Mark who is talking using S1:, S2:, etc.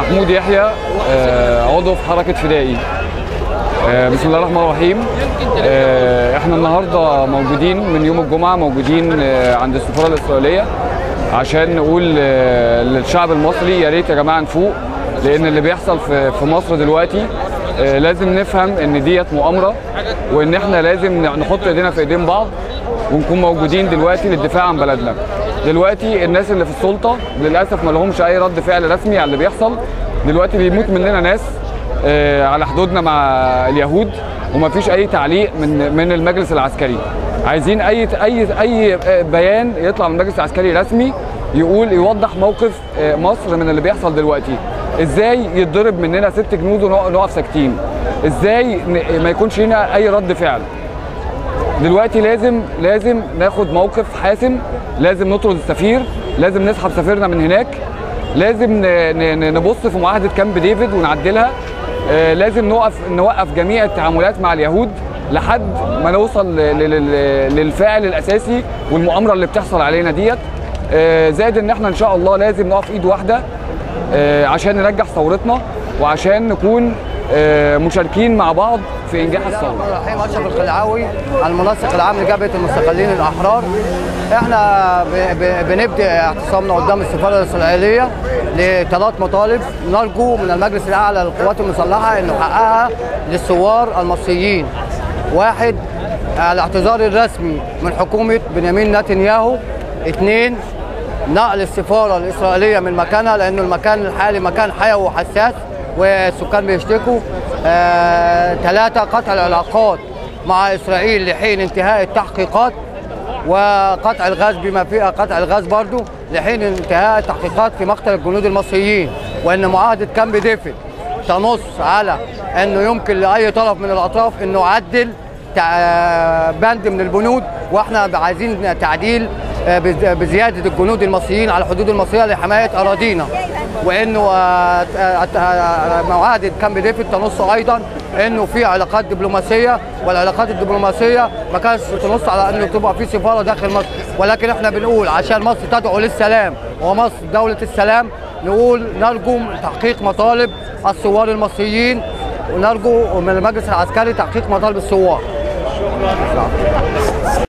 S1: محمود يحيى آه، عضو في حركة فدائي آه، بسم الله الرحمن الرحيم آه، احنا النهارده موجودين من يوم الجمعة موجودين آه، عند السفارة الإسرائيلية عشان نقول آه، للشعب المصري يا ريت يا جماعة نفوق لأن اللي بيحصل في في مصر دلوقتي آه، لازم نفهم إن ديت مؤامرة وإن احنا لازم نحط إيدينا في إيدين بعض ونكون موجودين دلوقتي للدفاع عن بلدنا دلوقتي الناس اللي في السلطه للاسف ما لهمش اي رد فعل رسمي على اللي بيحصل دلوقتي بيموت مننا ناس آه، على حدودنا مع اليهود وما فيش اي تعليق من من المجلس العسكري عايزين اي اي اي آه، بيان يطلع من المجلس العسكري رسمي يقول يوضح موقف آه، مصر من اللي بيحصل دلوقتي ازاي يتضرب مننا ست جنود ونقف ساكتين ازاي ن- ما يكونش لنا اي رد فعل دلوقتي لازم لازم ناخد موقف حاسم لازم نطرد السفير لازم نسحب سفيرنا من هناك لازم ن- ن- نبص في معاهده كامب ديفيد ونعدلها آه، لازم نوقف نوقف جميع التعاملات مع اليهود لحد ما نوصل ل- ل- ل- للفاعل الاساسي والمؤامره اللي بتحصل علينا ديت آه، زائد ان احنا ان شاء الله لازم نقف ايد واحده آه، عشان ننجح ثورتنا وعشان نكون آه، مشاركين مع بعض في انجاح الثوره
S2: الرحمن الرحيم اشرف الخلعاوي المنسق العام لجبهه المستقلين الاحرار احنا ب- ب- بنبدا اعتصامنا قدام السفاره الاسرائيليه لثلاث مطالب نرجو من المجلس الاعلى للقوات المسلحه انه يحققها للثوار المصريين واحد الاعتذار الرسمي من حكومه بنيامين نتنياهو اثنين نقل السفاره الاسرائيليه من مكانها لانه المكان الحالي مكان حيوي وحساس والسكان بيشتكوا ثلاثة قطع العلاقات مع إسرائيل لحين انتهاء التحقيقات وقطع الغاز بما فيها قطع الغاز برضو لحين انتهاء التحقيقات في مقتل الجنود المصريين وأن معاهدة كامب ديفيد تنص على أنه يمكن لأي طرف من الأطراف أنه يعدل تع- بند من البنود واحنا عايزين تعديل آه، بز- بزياده الجنود المصريين على الحدود المصريه لحمايه اراضينا وانه آه، آه، آه، معاهده كامب ديفيد تنص ايضا انه في علاقات دبلوماسيه والعلاقات الدبلوماسيه ما كانتش تنص على انه تبقى في سفاره داخل مصر ولكن احنا بنقول عشان مصر تدعو للسلام ومصر دوله السلام نقول نرجو تحقيق مطالب الثوار المصريين ونرجو من المجلس العسكري تحقيق مطالب الثوار